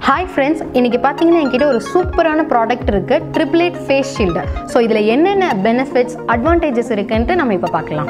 hi friends இன்னைக்கு பார்த்தீங்கன்னா என்கிட்ட ஒரு சூப்பரான ப்ராடக்ட் இருக்கு ட்ரிப்ளேட் ஃபேஸ் ஷீல்டு ஸோ இதில் என்னென்ன பெனிஃபிட்ஸ் அட்வான்டேஜஸ் இருக்குன்ட்டு நம்ம இப்போ பார்க்கலாம்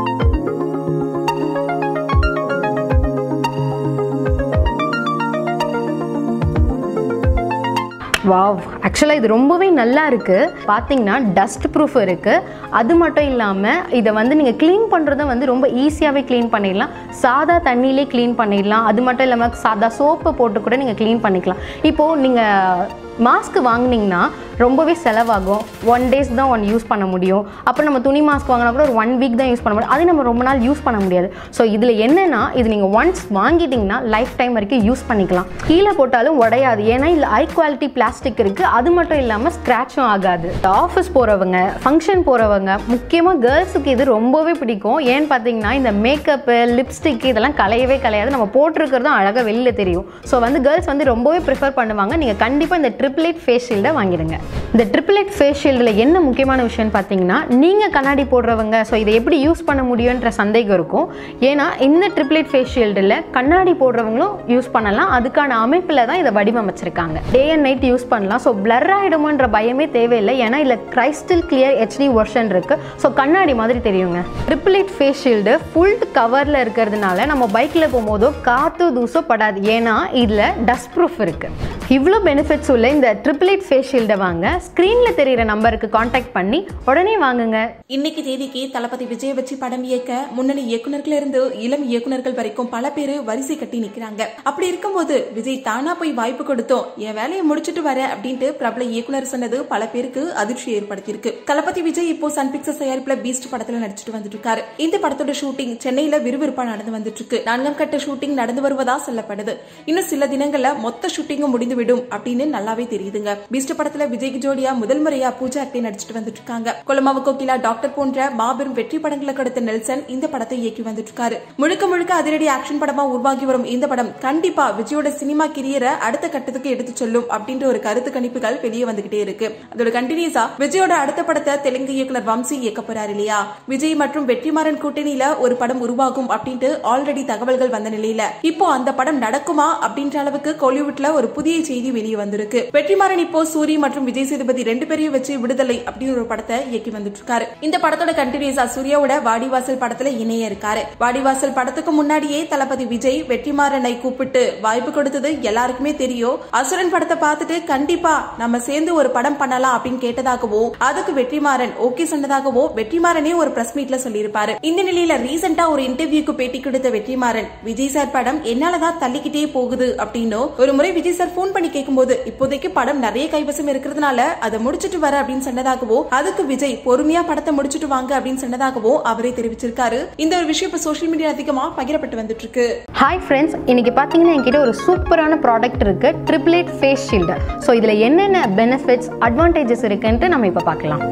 வாவ் ஆக்சுவலாக இது ரொம்பவே நல்லா இருக்குது பார்த்தீங்கன்னா டஸ்ட் ப்ரூஃப் இருக்குது அது மட்டும் இல்லாமல் இதை வந்து நீங்கள் க்ளீன் பண்ணுறத வந்து ரொம்ப ஈஸியாகவே க்ளீன் பண்ணிடலாம் சாதா தண்ணியிலே க்ளீன் பண்ணிடலாம் அது மட்டும் இல்லாமல் சாதா சோப்பை போட்டு கூட நீங்கள் க்ளீன் பண்ணிக்கலாம் இப்போது நீங்கள் மாஸ்க் வாங்குனீங்கன்னா ரொம்பவே செலவாகும் ஒன் டேஸ் தான் ஒன் யூஸ் பண்ண முடியும் அப்புறம் நம்ம துணி மாஸ்க் வாங்கினா கூட ஒரு ஒன் வீக் தான் யூஸ் பண்ண முடியும் அது நம்ம ரொம்ப நாள் யூஸ் பண்ண முடியாது ஸோ இதில் என்னென்னா இது நீங்கள் ஒன்ஸ் வாங்கிட்டீங்கன்னா லைஃப் டைம் வரைக்கும் யூஸ் பண்ணிக்கலாம் கீழே போட்டாலும் உடையாது ஏன்னா இதில் ஹை குவாலிட்டி பிளாஸ்டிக் இருக்குது அது மட்டும் இல்லாமல் ஸ்க்ராட்சும் ஆகாது ஆஃபீஸ் போகிறவங்க ஃபங்க்ஷன் போகிறவங்க முக்கியமாக கேர்ள்ஸுக்கு இது ரொம்பவே பிடிக்கும் ஏன்னு பார்த்தீங்கன்னா இந்த மேக்கப்பு லிப்ஸ்டிக் இதெல்லாம் கலையவே கலையாது நம்ம போட்டிருக்கிறதும் அழகாக வெளியில் தெரியும் ஸோ வந்து கேர்ள்ஸ் வந்து ரொம்பவே ப்ரிஃபர் பண்ணுவாங்க நீங்கள் கண்டிப்பாக இந்த ட்ரிப்ளேட் ஃபேஸ் ஷீல்டை வாங்கிடுங்க இந்த ட்ரிப்ளேட் ஃபேஸ் ஷீல்டில் என்ன முக்கியமான விஷயம்னு பார்த்தீங்கன்னா நீங்கள் கண்ணாடி போடுறவங்க ஸோ இதை எப்படி யூஸ் பண்ண முடியுன்ற சந்தேகம் இருக்கும் ஏன்னா இந்த ட்ரிப்ளேட் ஃபேஸ் ஷீல்டில் கண்ணாடி போடுறவங்களும் யூஸ் பண்ணலாம் அதுக்கான அமைப்பில் தான் இதை வடிவமைச்சிருக்காங்க டே அண்ட் நைட் யூஸ் பண்ணலாம் ஸோ பிளர் ஆகிடுமோன்ற பயமே தேவையில்லை ஏன்னா இதில் கிரைஸ்டல் கிளியர் ஹெச்டி வெர்ஷன் இருக்குது ஸோ கண்ணாடி மாதிரி தெரியுங்க ட்ரிப்ளேட் ஃபேஸ் ஷீல்டு ஃபுல் கவரில் இருக்கிறதுனால நம்ம பைக்கில் போகும்போதோ காற்று தூசோ படாது ஏன்னா இதில் டஸ்ட் ப்ரூஃப் இருக்குது இவ்வளோ பெனிஃபிட்ஸ் உள்ள இந்த ட்ரிப்ளேட் ஃபேஸ் ஷீல்டை வாங்க ஸ்க்ரீனில் தெரியிற நம்பருக்கு காண்டாக்ட் பண்ணி உடனே வாங்குங்க இன்னைக்கு தேதிக்கு தளபதி விஜய் வச்சு படம் இயக்க முன்னணி இயக்குனர்கள இருந்து இளம் இயக்குனர்கள் வரைக்கும் பல பேரு வரிசை கட்டி நிக்கிறாங்க அப்படி இருக்கும்போது விஜய் தானா போய் வாய்ப்பு கொடுத்தோம் என் வேலையை முடிச்சிட்டு வர அப்படின்ட்டு பிரபல இயக்குனர் சொன்னது பல பேருக்கு அதிர்ச்சி ஏற்படுத்தியிருக்கு தளபதி விஜய் இப்போ சன் பிக்சர்ஸ் தயாரிப்புல பீஸ்ட் படத்துல நடிச்சிட்டு வந்துட்டு இருக்காரு இந்த படத்தோட ஷூட்டிங் சென்னையில விறுவிறுப்பா நடந்து வந்துட்டு இருக்கு நான்காம் கட்ட ஷூட்டிங் நடந்து வருவதா சொல்லப்படுது இன்னும் சில தினங்கள்ல மொத்த ஷூட்டிங்கும் முடிந்து விடும் அப்படின்னு நல்லாவே தெரியுதுங்க பீஸ்ட் படத்துல விஜய்க்கு ஜோடியா முதல் முறையா பூஜா அக்டே நடிச்சிட்டு வந்துட்டு இருக்காங்க கொலமாவு கோகிலா டாக்டர் போன்ற மாபெரும் வெற்றி படங்களுக்கு அடுத்த நெல்சன் இந்த படத்தை இயக்கி வந்துட்டு இருக்காரு முழுக்க முழுக்க அதிரடி ஆக்ஷன் படமா உருவாகி வரும் இந்த படம் கண்டிப்பா விஜயோட சினிமா கெரியரை அடுத்த கட்டத்துக்கு எடுத்து சொல்லும் அப்படின்ற ஒரு கருத்து கணிப்புகள் வெளியே வந்துகிட்டே இருக்கு அதோட கண்டினியூஸா விஜயோட அடுத்த படத்தை தெலுங்கு இயக்குனர் வம்சி இயக்க போறாரு இல்லையா விஜய் மற்றும் வெற்றிமாறன் கூட்டணியில ஒரு படம் உருவாகும் அப்படின்ட்டு ஆல்ரெடி தகவல்கள் வந்த நிலையில இப்போ அந்த படம் நடக்குமா அப்படின்ற அளவுக்கு கோலிவுட்ல ஒரு புதிய செய்தி வெளியே வந்திருக்கு வெற்றிமாறன் இப்போ சூரி மற்றும் விஜய் சேதுபதி ரெண்டு பேரையும் வச்சு விடுதலை அப்படின்னு ஒரு படத்தை இயக்கி வந்துட்டு இருக்காரு இந்த படத்தோட கண்டினியூஸா சூர்யாவோட வாடிவாசல் படத்துல இணைய இருக்காரு வாடிவாசல் படத்துக்கு முன்னாடியே தளபதி விஜய் வெற்றிமாறனை கூப்பிட்டு வாய்ப்பு கொடுத்தது எல்லாருக்குமே தெரியும் அசுரன் படத்தை பார்த்துட்டு கண்டிப்பா நம்ம சேர்ந்து ஒரு படம் பண்ணலாம் அப்படின்னு கேட்டதாகவோ அதுக்கு வெற்றிமாறன் ஓகே சொன்னதாகவோ வெற்றிமாறனே ஒரு பிரஸ் மீட்ல சொல்லியிருப்பாரு இந்த நிலையில ரீசெண்டா ஒரு இன்டர்வியூக்கு பேட்டி கொடுத்த வெற்றிமாறன் விஜய் சார் படம் என்னாலதான் தள்ளிக்கிட்டே போகுது அப்படின்னு ஒரு முறை விஜய் சார் போன் பண்ணி கேட்கும்போது இப்போதைக்கு படம் நிறைய கைவசம் இருக்கிறதுனால அதை முடிச்சிட்டு வர அப்படின்னு சொன்னதாகவோ அதுக்கு விஜய் பொறுமையா படத்தை முடிச்சிட்டு வாங்க அப்படின்னு சொன்னதாகவோ அவரே தெரிவிச்சிருக்காரு இந்த ஒரு விஷயம் இப்ப சோஷியல் மீடியா அதிகமா பகிரப்பட்டு வந்துட்டு இருக்கு ஹாய் ஃப்ரெண்ட்ஸ் இன்னைக்கு பார்த்தீங்கன்னா என்கிட்ட ஒரு சூப்பரான ப்ராடக்ட் இருக்கு ட்ரிப்ளேட் ஃபேஸ் ஷீல்டு ஸோ இதில் என்னென்ன பெனிஃபிட்ஸ் அட்வான்டேஜஸ் இருக்குன்ட்டு நம்ம இப்போ பார்க்கலாம்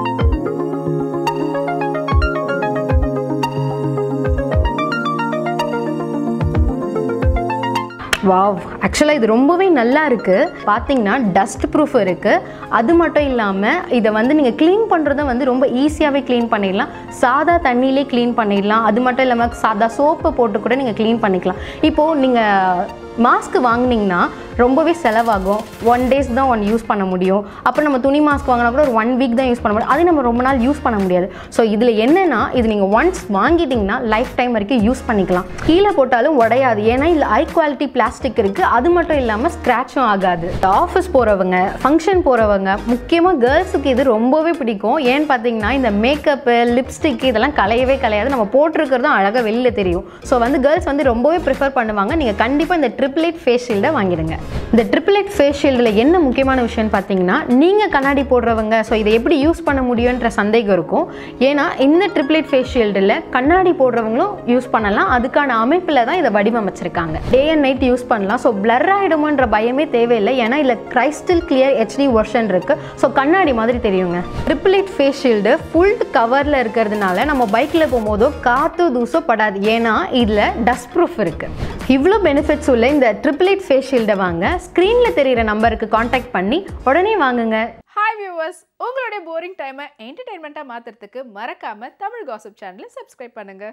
வாவ் ஆக்சுவலாக இது ரொம்பவே நல்லா இருக்குது பார்த்தீங்கன்னா டஸ்ட் ப்ரூஃப் இருக்குது அது மட்டும் இல்லாமல் இதை வந்து நீங்கள் க்ளீன் பண்ணுறத வந்து ரொம்ப ஈஸியாகவே க்ளீன் பண்ணிடலாம் சாதா தண்ணியிலே க்ளீன் பண்ணிடலாம் அது மட்டும் இல்லாமல் சாதா சோப்பை போட்டு கூட நீங்கள் க்ளீன் பண்ணிக்கலாம் இப்போது நீங்கள் மாஸ்க் வாங்குனீங்கன்னா ரொம்பவே செலவாகும் ஒன் டேஸ் தான் ஒன் யூஸ் பண்ண முடியும் அப்புறம் நம்ம துணி மாஸ்க் வாங்கினா கூட ஒரு ஒன் வீக் தான் யூஸ் பண்ண முடியும் அது நம்ம ரொம்ப நாள் யூஸ் பண்ண முடியாது ஸோ இதில் என்னென்னா இது நீங்கள் ஒன்ஸ் வாங்கிட்டீங்கன்னா லைஃப் டைம் வரைக்கும் யூஸ் பண்ணிக்கலாம் கீழே போட்டாலும் உடையாது ஏன்னா இதில் ஹை குவாலிட்டி பிளாஸ்டிக் இருக்குது அது மட்டும் இல்லாமல் ஸ்க்ராட்சும் ஆகாது ஆஃபீஸ் போகிறவங்க ஃபங்க்ஷன் போகிறவங்க முக்கியமாக கேர்ள்ஸுக்கு இது ரொம்பவே பிடிக்கும் ஏன்னு பார்த்தீங்கன்னா இந்த மேக்கப்பு லிப்ஸ்டிக் இதெல்லாம் கலையவே கலையாது நம்ம போட்டிருக்கிறதும் அழகாக வெளியில் தெரியும் ஸோ வந்து கேர்ள்ஸ் வந்து ரொம்பவே ப்ரிஃபர் பண்ணுவாங்க நீங்கள் கண்டிப்பாக இந்த ட்ரிப்ளேட் ஃபேஸ் ஷீல்டை வாங்கிடுங்க இந்த ட்ரிப்ளேட் ஃபேஸ் ஷீல்டில் என்ன முக்கியமான விஷயம்னு பார்த்தீங்கன்னா நீங்கள் கண்ணாடி போடுறவங்க ஸோ இதை எப்படி யூஸ் பண்ண முடியுன்ற சந்தேகம் இருக்கும் ஏன்னா இந்த ட்ரிப்ளேட் ஃபேஸ் ஷீல்டில் கண்ணாடி போடுறவங்களும் யூஸ் பண்ணலாம் அதுக்கான அமைப்பில் தான் இதை வடிவமைச்சிருக்காங்க டே அண்ட் நைட் யூஸ் பண்ணலாம் ஸோ பிளர் ஆகிடுமோன்ற பயமே தேவையில்லை ஏன்னா இதில் கிரைஸ்டல் கிளியர் ஹெச்டி வெர்ஷன் இருக்குது ஸோ கண்ணாடி மாதிரி தெரியுங்க ட்ரிப்ளேட் ஃபேஸ் ஷீல்டு ஃபுல் கவரில் இருக்கிறதுனால நம்ம பைக்கில் போகும்போதோ காற்று தூசோ படாது ஏன்னா இதில் டஸ்ட் ப்ரூஃப் இருக்குது இவ்வளோ பெனிஃபிட்ஸ் உள்ள இந்த ட்ரிப்ளேட் ஃபேஸ் ஷீல்டை வாங்க ஸ்க்ரீனில் தெரியிற நம்பருக்கு காண்டாக்ட் பண்ணி உடனே வாங்குங்க ஹாய் வியூவர்ஸ் உங்களுடைய போரிங் டைமை என்டர்டைன்மெண்ட்டாக மாற்றுறதுக்கு மறக்காம தமிழ் காசிப் சேனலை சப்ஸ்கிரைப் பண்ணுங்க